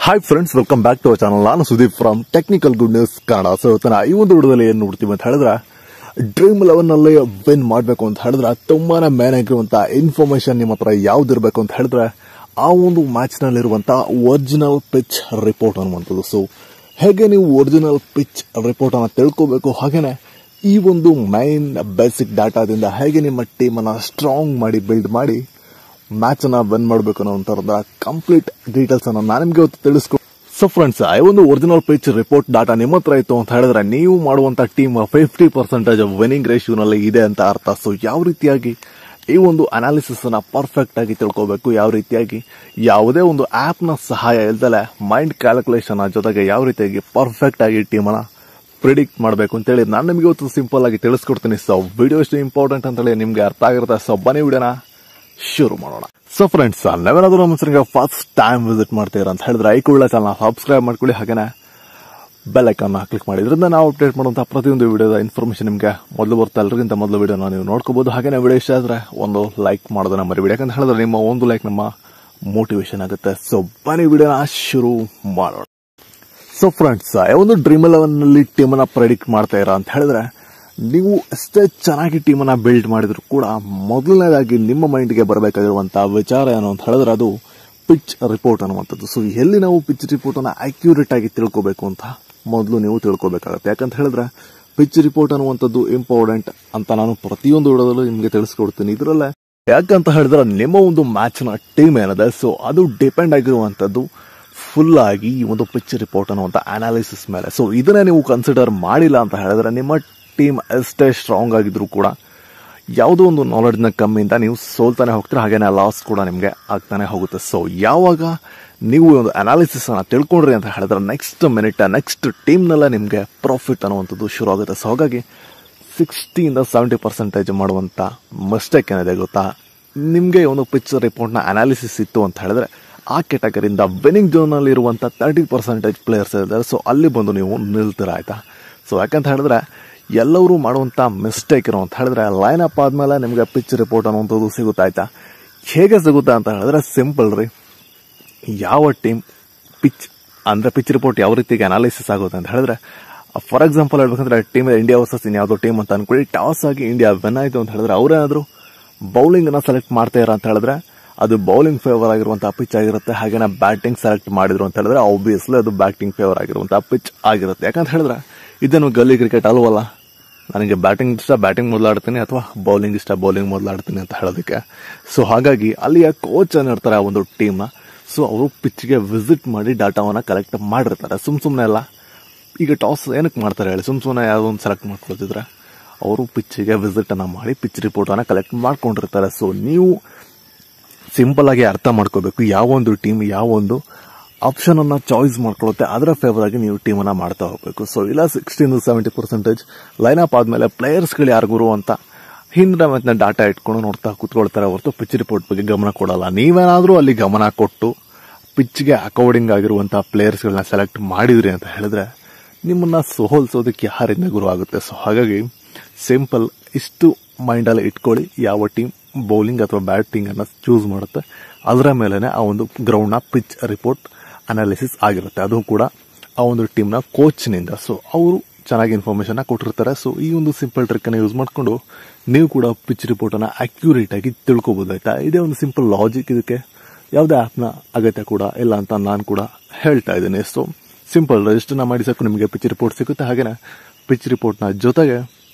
hi friends welcome back to our channel ನಾನು Sudeep from technical good news Kannada so ಇವತ್ತಿನ ಈ ಒಂದು ವಿಡಿಯೋದಲ್ಲಿ ಏನು ನೋಡ್ತೀವಿ ಅಂತ ಹೇಳಿದ್ರೆ ಡ್ರೀಮ್ ಲೆವೆನ್ ನಲ್ಲಿ ವಿನ್ ಮಾಡಬೇಕು ಅಂತ ಹೇಳಿದ್ರೆ ತುಂಬಾನೇ ಮೇನ್ ಆಗಿರುವಂತ ಇನ್ಫಾರ್ಮೇಶನ್ ನಿಮ್ಮ ಹತ್ರ ಯಾವ್ದಿರ್ಬೇಕು ಅಂತ ಹೇಳಿದ್ರೆ ಆ ಒಂದು ಮ್ಯಾಚ್ ನಲ್ಲಿರುವಂತ ಒರಿಜಿನಲ್ ಪಿಚ್ ರಿಪೋರ್ಟ್ ಅನ್ನುವಂಥದ್ದು ಸೊ ಹೇಗೆ ನೀವು ಒರಿಜಿನಲ್ ಪಿಚ್ ರಿಪೋರ್ಟ್ ಅನ್ನ ತಿಳ್ಕೋಬೇಕು ಹಾಗೇನೆ ಈ ಒಂದು ಮೈನ್ ಬೇಸಿಕ್ ಡಾಟಾದಿಂದ ಹೇಗೆ ನಿಮ್ಮ ಟೀಮ್ ಅನ್ನ ಸ್ಟ್ರಾಂಗ್ ಮಾಡಿ ಬಿಲ್ಡ್ ಮಾಡಿ ಮ್ಯಾಚ್ ಅನ್ನ ವಿನ್ ಮಾಡಬೇಕು ಅನ್ನೋ ಕಂಪ್ಲೀಟ್ ಡೀಟೇಲ್ಸ್ ಅನ್ನ ನಾನು ನಿಮ್ಗೆ ಇವತ್ತು ತಿಳಿಸ್ಕೊ ಸೊ ಫ್ರೆಂಡ್ಸ್ ಈ ಒಂದು ಒರಿಜಿನಲ್ ಪಿಚ್ ರಿಪೋರ್ಟ್ ಡಾಟಾ ನಿಮ್ಮ ಹತ್ರ ಇತ್ತು ಅಂತ ಹೇಳಿದ್ರೆ ನೀವು ಮಾಡುವಂತ ಟೀಮ್ ಫಿಫ್ಟಿ ಪರ್ಸೆಂಟೇಜ್ ವಿನಿಂಗ್ ರೇಷಿಯೋನಲ್ಲಿ ಇದೆ ಅಂತ ಅರ್ಥ ಸೊ ಯಾವ ರೀತಿಯಾಗಿ ಈ ಒಂದು ಅನಾಲಿಸಿಸ್ ಅನ್ನ ಪರ್ಫೆಕ್ಟ್ ಆಗಿ ತಿಳ್ಕೋಬೇಕು ಯಾವ ರೀತಿಯಾಗಿ ಯಾವುದೇ ಒಂದು ಆಪ್ ನ ಸಹಾಯ ಇಲ್ದಲೆ ಮೈಂಡ್ ಕ್ಯಾಲ್ಕುಲೇಷನ್ ಜೊತೆಗೆ ಯಾವ ರೀತಿಯಾಗಿ ಪರ್ಫೆಕ್ಟ್ ಆಗಿ ಟೀಮ್ ಅನ್ನ ಪ್ರಿಡಿಕ್ಟ್ ಮಾಡಬೇಕು ಅಂತೇಳಿ ನಾನು ನಿಮಗೆ ಇವತ್ತು ಸಿಂಪಲ್ ಆಗಿ ತಿಳಿಸ್ಕೊಡ್ತೀನಿ ಸೊ ವಿಡಿಯೋ ಎಷ್ಟು ಇಂಪಾರ್ಟೆಂಟ್ ಅಂತೇಳಿ ನಿಮ್ಗೆ ಅರ್ಥ ಆಗಿರುತ್ತೆ ಸೊ ಬನ್ನಿ ವಿಡಿಯೋನ ಶುರು ಮಾಡೋಣ ಸೊ ಫ್ರೆಂಡ್ಸ್ ನಾವೇನಾದ್ರೂ ನಮ್ಮ ಹೆಸರಿಗೆ ಫಸ್ಟ್ ಟೈಮ್ ವಿಸಿಟ್ ಮಾಡ್ತೀರಾ ಅಂತ ಹೇಳಿದ್ರೆ ಈ ಕೂಡಲೇ ಚಾನಲ್ ಸಬ್ಸ್ಕ್ರೈಬ್ ಮಾಡ್ಕೊಳ್ಳಿ ಹಾಗೇನೆ ಬೆಲ್ ಐಕಾನ್ ಕ್ಲಿಕ್ ಮಾಡಿ ಇದರಿಂದ ನಾವು ಅಪ್ಡೇಟ್ ಮಾಡುವಂತಹ ಪ್ರತಿಯೊಂದು ವಿಡಿಯೋದ ಇನ್ಫಾರ್ಮೇಶನ್ ನಿಮಗೆ ಮೊದಲು ಬರ್ತಾ ಎಲ್ಲರಿಗಿಂತ ಮೊದಲು ವಿಡಿಯೋನ ನೀವು ನೋಡ್ಕೋಬಹುದು ಹಾಗೇನೆ ವಿಡಿಯೋ ಇಷ್ಟ ಆದ್ರೆ ಒಂದು ಲೈಕ್ ಮಾಡೋದನ್ನ ಮರಿಬೇಡಿ ಯಾಕಂತ ಹೇಳಿದ್ರೆ ನಿಮ್ಮ ಒಂದು ಲೈಕ್ ನಮ್ಮ ಮೋಟಿವೇಶನ್ ಆಗುತ್ತೆ ಸೊ ಬನ್ನಿ ವಿಡಿಯೋನ ಶುರು ಮಾಡೋಣ ಸೊ ಫ್ರೆಂಡ್ಸ್ ಒಂದು ಡ್ರೀಮ್ ಎಲೆವನ್ ನಲ್ಲಿ ಟೀಮ್ ಅನ್ನ ಪ್ರೆಡಿಕ್ಟ್ ಮಾಡ್ತಾ ಇರ ಅಂತ ಹೇಳಿದ್ರೆ ನೀವು ಎಷ್ಟೇ ಚೆನ್ನಾಗಿ ಟೀಮ್ ಅನ್ನ ಬಿಲ್ಡ್ ಮಾಡಿದ್ರು ಕೂಡ ಮೊದಲನೇದಾಗಿ ನಿಮ್ಮ ಮೈಂಡ್ಗೆ ಬರಬೇಕಾಗಿರುವಂತಹ ವಿಚಾರ ಏನು ಅಂತ ಹೇಳಿದ್ರೆ ಅದು ಪಿಚ್ ರಿಪೋರ್ಟ್ ಅನ್ನುವಂಥದ್ದು ಸೊ ಎಲ್ಲಿ ನಾವು ಪಿಚ್ ರಿಪೋರ್ಟ್ ಅನ್ನ ಅಕ್ಯುರೇಟ್ ಆಗಿ ತಿಳ್ಕೋಬೇಕು ಅಂತ ಮೊದಲು ನೀವು ತಿಳ್ಕೋಬೇಕಾಗುತ್ತೆ ಯಾಕಂತ ಹೇಳಿದ್ರೆ ಪಿಚ್ ರಿಪೋರ್ಟ್ ಅನ್ನುವಂಥದ್ದು ಇಂಪಾರ್ಟೆಂಟ್ ಅಂತ ನಾನು ಪ್ರತಿಯೊಂದು ವಿಡಿಯೋದಲ್ಲೂ ನಿಮಗೆ ತಿಳಿಸ್ಕೊಡ್ತೀನಿ ಇದರಲ್ಲೇ ಯಾಕಂತ ಹೇಳಿದ್ರೆ ನಿಮ್ಮ ಒಂದು ಮ್ಯಾಚ್ ನ ಟೀಮ್ ಏನಿದೆ ಸೊ ಅದು ಡಿಪೆಂಡ್ ಆಗಿರುವಂತದ್ದು ಫುಲ್ ಆಗಿ ಈ ಒಂದು ಪಿಚ್ ರಿಪೋರ್ಟ್ ಅನ್ನುವಂಥ ಅನಾಲಿಸಿಸ್ ಮೇಲೆ ಸೊ ಇದನ್ನೇ ನೀವು ಕನ್ಸಿಡರ್ ಮಾಡಿಲ್ಲ ಅಂತ ಹೇಳಿದ್ರೆ ನಿಮ್ಮ ಟೀಮ್ ಎಷ್ಟೇ ಸ್ಟ್ರಾಂಗ್ ಆಗಿದ್ರು ಕೂಡ ಯಾವುದೋ ಒಂದು ನಾಲೆಡ್ಜ್ನ ಕಮ್ಮಿಯಿಂದ ನೀವು ಸೋಲ್ತಾನೆ ಹೋಗ್ತೀರಾ ಹಾಗೇನೆ ಲಾಸ್ ಕೂಡ ನಿಮಗೆ ಆಗ್ತಾನೆ ಹೋಗುತ್ತೆ ಸೊ ಯಾವಾಗ ನೀವು ಒಂದು ಅನಾಲಿಸಿಸ್ ಅನ್ನ ತಿಳ್ಕೊಂಡ್ರಿ ಅಂತ ಹೇಳಿದ್ರೆ ನೆಕ್ಸ್ಟ್ ಮಿನಿಟ್ ನೆಕ್ಸ್ಟ್ ಟೀಮ್ನೆಲ್ಲ ನಿಮಗೆ ಪ್ರಾಫಿಟ್ ಅನ್ನುವಂಥದ್ದು ಶುರು ಆಗುತ್ತೆ ಸೊ ಹಾಗಾಗಿ ಸಿಕ್ಸ್ಟಿಯಿಂದ ಸೆವೆಂಟಿ ಪರ್ಸೆಂಟೇಜ್ ಮಾಡುವಂಥ ಮಿಸ್ಟೇಕ್ ಏನಿದೆ ಗೊತ್ತಾ ನಿಮಗೆ ಒಂದು ಪಿಚ್ ರಿಪೋರ್ಟ್ನ ಅನಾಲಿಸಿಸ್ ಇತ್ತು ಅಂತ ಹೇಳಿದ್ರೆ ಆ ಕೆಟಗರಿಯಿಂದ ವಿನಿಂಗ್ ಝೋನಲ್ಲಿ ಇರುವಂಥ ತರ್ಟಿ ಪರ್ಸೆಂಟೇಜ್ ಪ್ಲೇಯರ್ಸ್ ಇದ್ದಾರೆ ಸೊ ಅಲ್ಲಿ ಬಂದು ನೀವು ನಿಲ್ತೀರ ಆಯ್ತಾ ಸೊ ಯಾಕಂತ ಹೇಳಿದ್ರೆ ಎಲ್ಲರೂ ಮಾಡುವಂಥ ಮಿಸ್ಟೇಕ್ ಏನು ಅಂತ ಹೇಳಿದ್ರೆ ಲೈನ್ ಅಪ್ ಆದ್ಮೇಲೆ ನಿಮಗೆ ಪಿಚ್ ರಿಪೋರ್ಟ್ ಅನ್ನುವಂಥದ್ದು ಸಿಗುತ್ತೆ ಆಯ್ತಾ ಹೇಗೆ ಸಿಗುತ್ತೆ ಅಂತ ಹೇಳಿದ್ರೆ ಸಿಂಪಲ್ ರೀ ಯಾವ ಟೀಮ್ ಪಿಚ್ ಅಂದ್ರೆ ಪಿಚ್ ರಿಪೋರ್ಟ್ ಯಾವ ರೀತಿಗೆ ಅನಾಲಿಸಿಸ್ ಆಗುತ್ತೆ ಅಂತ ಹೇಳಿದ್ರೆ ಫಾರ್ ಎಕ್ಸಾಂಪಲ್ ಹೇಳ್ಬೇಕಂದ್ರೆ ಟೀಮ್ ಇಂಡಿಯಾ ವರ್ಸಸ್ ಇನ್ಯಾವುದೋ ಟೀಮ್ ಅಂತ ಅನ್ಕೊಳ್ಳಿ ಟಾಸ್ ಆಗಿ ಇಂಡಿಯಾ ವಿನ್ ಆಯಿತು ಅಂತ ಹೇಳಿದ್ರೆ ಅವರೇನಾದ್ರು ಬೌಲಿಂಗ್ ಅನ್ನ ಸೆಲೆಕ್ಟ್ ಮಾಡ್ತಾ ಇರ ಅಂತ ಹೇಳಿದ್ರೆ ಅದು ಬೌಲಿಂಗ್ ಫೇವರ್ ಆಗಿರುವಂತಹ ಪಿಚ್ ಆಗಿರುತ್ತೆ ಹಾಗೇನೆ ಬ್ಯಾಟಿಂಗ್ ಸೆಲೆಕ್ಟ್ ಮಾಡಿದ್ರು ಅಂತ ಹೇಳಿದ್ರೆ ಆಬ್ವಿಯಸ್ಲಿ ಅದು ಬ್ಯಾಟಿಂಗ್ ಫೇವರ್ ಆಗಿರುವಂತಹ ಪಿಚ್ ಆಗಿರುತ್ತೆ ಯಾಕಂತ ಹೇಳಿದ್ರೆ ಇದೇನು ಗಲ್ಲಿ ಕ್ರಿಕೆಟ್ ಅಲ್ವಲ್ಲ ನನಗೆ ಬ್ಯಾಟಿಂಗ್ ಇಷ್ಟ ಬ್ಯಾಟಿಂಗ್ ಮೊದಲಾಡ್ತೀನಿ ಅಥವಾ ಬೌಲಿಂಗ್ ಇಷ್ಟ ಬೌಲಿಂಗ್ ಮೊದಲಾಡ್ತೀನಿ ಅಂತ ಹೇಳೋದಕ್ಕೆ ಸೊ ಹಾಗಾಗಿ ಅಲ್ಲಿಯ ಕೋಚ್ ಏನಿರ್ತಾರೆ ಆ ಒಂದು ಟೀಮ್ನ ಸೊ ಅವರು ಪಿಚ್ಗೆ ವಿಸಿಟ್ ಮಾಡಿ ಡಾಟಾವನ್ನ ಕಲೆಕ್ಟ್ ಮಾಡಿರ್ತಾರೆ ಸುಮ್ ಸುಮ್ಮನೆ ಎಲ್ಲ ಈಗ ಟಾಸ್ ಏನಕ್ಕೆ ಮಾಡ್ತಾರೆ ಹೇಳಿ ಸುಮ್ ಸುಮ್ಮನೆ ಯಾವುದೋ ಒಂದು ಸೆಲೆಕ್ಟ್ ಮಾಡ್ಕೊಳ್ತಿದ್ರೆ ಅವರು ಪಿಚ್ಗೆ ವಿಸಿಟ್ ಅನ್ನ ಮಾಡಿ ಪಿಚ್ ರಿಪೋರ್ಟ್ ಅನ್ನ ಕಲೆಕ್ಟ್ ಮಾಡ್ಕೊಂಡಿರ್ತಾರೆ ಸೊ ನೀವು ಸಿಂಪಲ್ ಆಗಿ ಅರ್ಥ ಮಾಡ್ಕೋಬೇಕು ಯಾವ ಒಂದು ಟೀಮ್ ಯಾವ ಒಂದು ಆಪ್ಷನ್ ಅನ್ನ ಚಾಯ್ಸ್ ಮಾಡ್ಕೊಳ್ಳುತ್ತೆ ಅದರ ಫೇವರ್ ಆಗಿ ನೀವು ಟೀಮ್ ಅನ್ನ ಮಾಡ್ತಾ ಹೋಗಬೇಕು ಸೊ ಇಲ್ಲ sixteen seventy percentage line up ಆದ್ಮೇಲೆ ಪ್ಲೇಯರ್ಸ್ಗಳು ಯಾರಿಗೂ ಅಂತ ಹಿಂದಿನ ಮತ್ತೆ ಡಾಟಾ ಇಟ್ಕೊಂಡು ನೋಡ್ತಾ ಕೂತ್ಕೊಳ್ತಾರೆ ಹೊರತು ಪಿಚ್ ರಿಪೋರ್ಟ್ ಬಗ್ಗೆ ಗಮನ ಕೊಡಲ್ಲ ನೀವೇನಾದ್ರೂ ಅಲ್ಲಿ ಗಮನ ಕೊಟ್ಟು ಪಿಚ್ಗೆ ಅಕಾರ್ಡಿಂಗ್ ಆಗಿರುವಂತಹ ಪ್ಲೇಯರ್ಸ್ಗಳನ್ನ ಸೆಲೆಕ್ಟ್ ಮಾಡಿದ್ರಿ ಅಂತ ಹೇಳಿದ್ರೆ ನಿಮ್ಮನ್ನ ಸೋಲ್ಸೋದಕ್ಕೆ ಯಾರಿಂದ ಗುರು ಆಗುತ್ತೆ ಸೊ ಹಾಗಾಗಿ ಸಿಂಪಲ್ ಇಷ್ಟು ಮೈಂಡಲ್ಲಿ ಇಟ್ಕೊಳ್ಳಿ ಯಾವ ಟೀಮ್ ಬೌಲಿಂಗ್ ಅಥವಾ ಬ್ಯಾಟಿಂಗ್ ಅನ್ನ ಚೂಸ್ ಮಾಡುತ್ತೆ ಅದರ ಮೇಲೆನೆ ಆ ಒಂದು ಗ್ರೌಂಡ್ನ ಪಿಚ್ ರಿಪೋರ್ಟ್ ಅನಾಲಿಸಿಸ್ ಆಗಿರುತ್ತೆ ಅದು ಕೂಡ ಆ ಒಂದು ಟೀಮ್ನ ಕೋಚ್ನಿಂದ ಸೊ ಅವರು ಚೆನ್ನಾಗಿ ಇನ್ಫಾರ್ಮೇಶನ್ ಕೊಟ್ಟಿರ್ತಾರೆ ಸೊ ಈ ಒಂದು ಸಿಂಪಲ್ ಟ್ರಿಕ್ ಅನ್ನು ಯೂಸ್ ಮಾಡಿಕೊಂಡು ನೀವು ಕೂಡ ಪಿಚ್ ರಿಪೋರ್ಟ್ ಅನ್ನ ಅಕ್ಯುರೇಟ್ ಆಗಿ ತಿಳ್ಕೊಬಹುದು ಆಯ್ತಾ ಇದೇ ಒಂದು ಸಿಂಪಲ್ ಲಾಜಿಕ್ ಇದಕ್ಕೆ ಯಾವುದೇ ಆಪ್ನ ಅಗತ್ಯ ಕೂಡ ಇಲ್ಲ ಅಂತ ನಾನು ಕೂಡ ಹೇಳ್ತಾ ಇದ್ದೀನಿ ಸೊ ಸಿಂಪಲ್ ರಿಜಿಸ್ಟರ್ನ ಮಾಡಿ ಸಾಕು ನಿಮಗೆ ಪಿಚ್ ರಿಪೋರ್ಟ್ ಸಿಗುತ್ತೆ ಹಾಗೇನೆ ಪಿಚ್ ರಿಪೋರ್ಟ್ನ ಜೊತೆಗೆ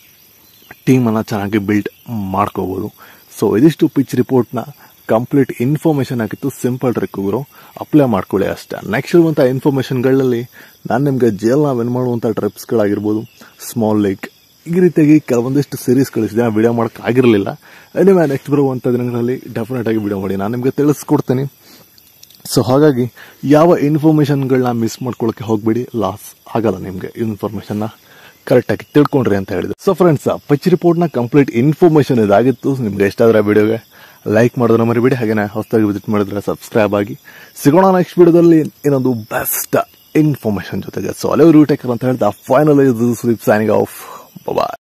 ಟೀಮನ್ನು ಚೆನ್ನಾಗಿ ಬಿಲ್ಡ್ ಮಾಡ್ಕೋಬಹುದು ಸೊ ಇದಿಷ್ಟು ಪಿಚ್ ರಿಪೋರ್ಟ್ನ ಕಂಪ್ಲೀಟ್ ಇನ್ಫಾರ್ಮೇಶನ್ ಆಗಿತ್ತು ಸಿಂಪಲ್ ಟ್ರಿಕ್ಗಳು ಅಪ್ಲೈ ಮಾಡ್ಕೊಳ್ಳಿ ಅಷ್ಟೇ ನೆಕ್ಸ್ಟ್ ಇರುವಂಥ ಇನ್ಫಾರ್ಮೇಶನ್ಗಳಲ್ಲಿ ನಾನು ನಿಮಗೆ ಜೇಲ್ನ ವಿನ್ ಮಾಡುವಂಥ ಟ್ರಿಪ್ಸ್ಗಳಾಗಿರ್ಬೋದು ಸ್ಮಾಲ್ ಲೇಕ್ ಈ ರೀತಿಯಾಗಿ ಕೆಲವೊಂದಿಷ್ಟು ಸೀರೀಸ್ ಕಳಿಸಿದೆ ಆ ವಿಡಿಯೋ ಮಾಡೋಕೆ ಆಗಿರಲಿಲ್ಲ ಎನಿವೆ ನೆಕ್ಸ್ಟ್ ಬರುವಂಥ ದಿನಗಳಲ್ಲಿ ಡೆಫಿನೆಟ್ ಆಗಿ ವಿಡಿಯೋ ಮಾಡಿ ನಾನು ನಿಮಗೆ ತಿಳಿಸ್ಕೊಡ್ತೀನಿ ಸೊ ಹಾಗಾಗಿ ಯಾವ ಇನ್ಫಾರ್ಮೇಶನ್ಗಳನ್ನ ಮಿಸ್ ಮಾಡ್ಕೊಳ್ಳೋಕೆ ಹೋಗ್ಬೇಡಿ ಲಾಸ್ ಆಗಲ್ಲ ನಿಮಗೆ ಇನ್ಫಾರ್ಮೇಶನ್ನ ಕರೆಕ್ಟಾಗಿ ತಿಳ್ಕೊಂಡ್ರಿ ಅಂತ ಹೇಳಿದ್ರು ಸೊ ಫ್ರೆಂಡ್ಸ್ ಪಿಚ್ ರಿಪೋರ್ಟ್ನ ಕಂಪ್ಲೀಟ್ ಇನ್ಫಾರ್ಮೇಶನ್ ಇದಾಗಿತ್ತು ನಿಮ್ಗೆ ಇಷ್ಟ ಆದ್ರೆ ವಿಡಿಯೋಗೆ ಲೈಕ್ ಮಾಡೋದನ್ನ ಮರಿಬೇಡಿ ಹಾಗೇನೆ ಹೊಸದಾಗಿ ವಿಸಿಟ್ ಮಾಡಿದ್ರೆ ಸಬ್ಸ್ಕ್ರೈಬ್ ಆಗಿ ಸಿಗೋಣ ನೆಕ್ಸ್ಟ್ ವಿಡಿಯೋದಲ್ಲಿ ಇನ್ನೊಂದು ಬೆಸ್ಟ್ ಇನ್ಫಾರ್ಮೇಶನ್ ಜೊತೆಗೆ ಸೊ ಅಲೆವರು ಟೇಕರ್ ಅಂತ ಹೇಳ್ತಾ ಫೈನಲ್ ಸೈನಿಂಗ್ ಆಫ್ ಬಾಯ್